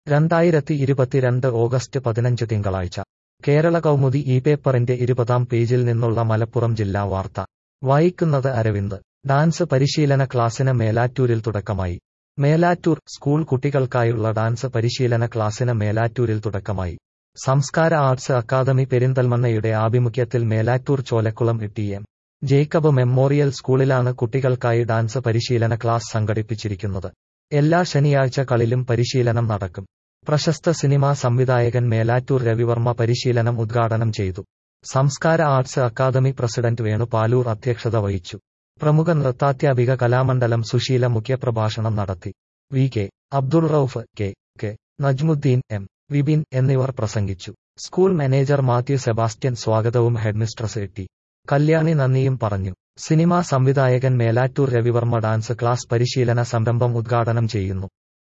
രണ്ടായിരത്തി ഇരുപത്തിരണ്ട് ഓഗസ്റ്റ് പതിനഞ്ച് തിങ്കളാഴ്ച കേരള കൗമുദി ഈ പേപ്പറിന്റെ ഇരുപതാം പേജിൽ നിന്നുള്ള മലപ്പുറം ജില്ലാ വാർത്ത വായിക്കുന്നത് അരവിന്ദ് ഡാൻസ് പരിശീലന ക്ലാസിന് മേലാറ്റൂരിൽ തുടക്കമായി മേലാറ്റൂർ സ്കൂൾ കുട്ടികൾക്കായുള്ള ഡാൻസ് പരിശീലന ക്ലാസിന് മേലാറ്റൂരിൽ തുടക്കമായി സംസ്കാര ആർട്സ് അക്കാദമി പെരിന്തൽമണ്ണയുടെ ആഭിമുഖ്യത്തിൽ Melattur Cholakkulam T M Jacob memorial സ്കൂളിലാണ് കുട്ടികൾക്കായി ഡാൻസ് പരിശീലന ക്ലാസ് സംഘടിപ്പിച്ചിരിക്കുന്നത് എല്ലാ ശനിയാഴ്ചകളിലും പരിശീലനം നടക്കും പ്രശസ്ത സിനിമാ സംവിധായകൻ മേലാറ്റൂർ രവിവർമ്മ പരിശീലനം ഉദ്ഘാടനം ചെയ്തു Samskara arts academy president Venu Palur അധ്യക്ഷത വഹിച്ചു പ്രമുഖ നൃത്താധ്യാപിക കലാമണ്ഡലം സുശീല മുഖ്യപ്രഭാഷണം നടത്തി V K Abdul Rauf K K Najmuddin M Vipin എന്നിവർ പ്രസംഗിച്ചു സ്കൂൾ മാനേജർ മാത്യു സെബാസ്റ്റ്യൻ സ്വാഗതവും ഹെഡ്മിസ്ട്രസ് ടി കല്യാണി നന്ദിയും പറഞ്ഞു സിനിമാ സംവിധായകൻ മേലാറ്റൂർ രവിവർമ്മ ഡാൻസ് ക്ലാസ് പരിശീലന സംരംഭം ഉദ്ഘാടനം ചെയ്യുന്നു